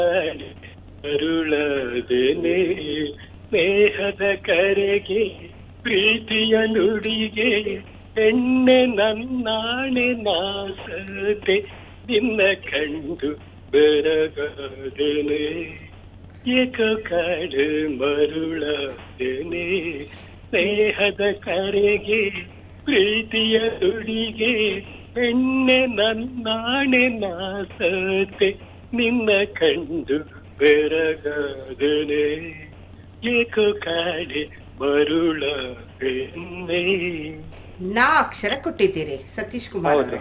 ಅರುಳದೇನೆ ಸ್ನೇಹದ ಕರೆಗೆ ಪ್ರೀತಿಯ ನುಡಿಗೆ ಎಣ್ಣೆ ನನ್ನಾಣೆ ನಾಸತೆ ನಿನ್ನ ಕಂಡು ಬೆರಗಾದೇನೆ ಏಕ ಕಾಡು ಮರುಳದೇನೆ ಸ್ನೇಹದ ಕರೆಗೆ ಪ್ರೀತಿಯ ನುಡಿಗೆ ಎಣ್ಣೆ ನನ್ನಾಣೆ ನಾಸತೆ ನಿನ್ನ ಕಂಡು ಬೆರಗಾದನೆ ಏಕೋ ಕಾಡೆ ಮರುಳ ಬೆನ್ನೆ ನಾ ಅಕ್ಷರ ಕೊಟ್ಟಿದ್ದೀರಿ ಸತೀಶ್ ಕುಮಾರ್ ಹೌದು ಅವರೇ